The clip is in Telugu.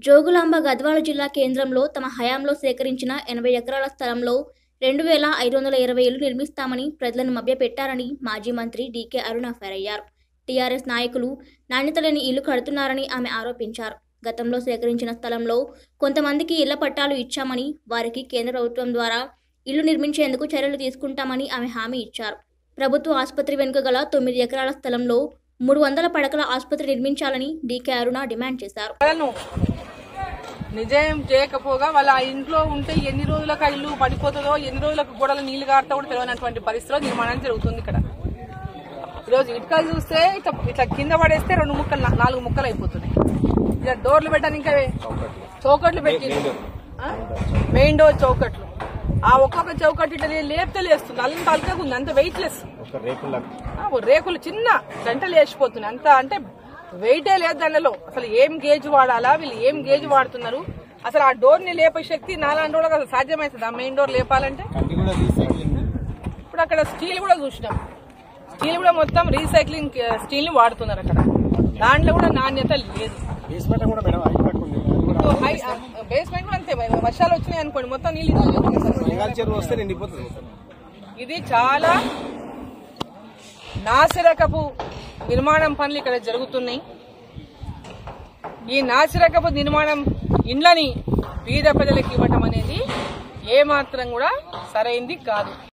జోగులాంబ గద్వాల జిల్లా కేంద్రంలో తమ హయాంలో సేకరించిన ఎనభై ఎకరాల స్థలంలో రెండు వేల ఐదు వందల ఇరవై ఇళ్లు నిర్మిస్తామని ప్రజలను మభ్యపెట్టారని మాజీ మంత్రి డీకే అరుణ ఫైరయ్యారు టీఆర్ఎస్ నాయకులు నాణ్యత లేని ఇల్లు కడుతున్నారని ఆమె ఆరోపించారు గతంలో సేకరించిన స్థలంలో కొంతమందికి ఇళ్ల పట్టాలు ఇచ్చామని వారికి కేంద్ర ప్రభుత్వం ద్వారా ఇల్లు నిర్మించేందుకు చర్యలు తీసుకుంటామని ఆమె హామీ ఇచ్చారు ప్రభుత్వ ఆసుపత్రి వెనుక గల తొమ్మిది ఎకరాల స్థలంలో మూడు వందల పడకల ఆసుపత్రి నిర్మించాలని డీకే అరుణ డిమాండ్ చేశారు వాళ్ళను నిజం చేయకపోగా వాళ్ళ ఆ ఇంట్లో ఉంటే ఎన్ని రోజులకు ఆ ఇల్లు పడిపోతుందో ఎన్ని రోజులకు గోడలు నీళ్లు కారుతా కూడా తెలియనటువంటి పరిస్థితిలో నిర్మాణం జరుగుతుంది ఇక్కడ ఈరోజు ఇటుకలు చూస్తే ఇట్లా ఇట్లా కింద పడేస్తే రెండు ముక్కలు నా- నాలుగు ముక్కలు అయిపోతున్నాయి ఇలా డోర్లు పెట్టాను ఇంకా చౌకట్లు పెట్టి మెయిన్ డోర్ చౌకట్లు ఆ ఒక్కొక్క చౌకట్టు ఇట్లా లేపితే లేస్తుంది అంత అల్కగా ఉంది అంత వెయిట్లెస్ ఒక రేకుల ఆ, ఓ రేకులు చిన్న గంటలు వేసిపోతున్నాయి అంత అంటే వెయిటే లేదు దానిలో అసలు ఏం గేజ్ వాడాలా వీళ్ళు ఏం గేజ్ వాడుతున్నారు అసలు ఆ డోర్ ని లేపే శక్తి నాలాంటి వాళ్ళకి అసలు సాధ్యమవుతుంది ఆ మెయిన్ డోర్ లేపాలంటే కంటి కూడా రీసైక్లింగ్ ఇప్పుడు అక్కడ స్టీల్ కూడా చూసినాం స్టీల్ కూడా మొత్తం రీసైక్లింగ్ స్టీల్ ని వాడుతున్నారు అక్కడ దాంట్లో కూడా నాణ్యత లేదు బేస్మెంట్ కూడా మేడం హైట్ పట్టుకుంది అది కూడా బేస్మెంట్ కూడా అంతే మరి వర్షాలు వచ్చినాయి అనుకోండి మొత్తం నీళ్ళు ఇట్లా వచ్చేస్తాయి. బంగాళ చెరువు వస్తే నిండిపోతుంది మొత్తం. ఇది చాలా నాసిరకపు నిర్మాణం పనులు ఇక్కడ జరుగుతున్నాయి ఈ నాసిరకపు నిర్మాణం ఇండ్లని బీద ప్రజలకు ఇవ్వటం అనేది ఏమాత్రం కూడా సరైంది కాదు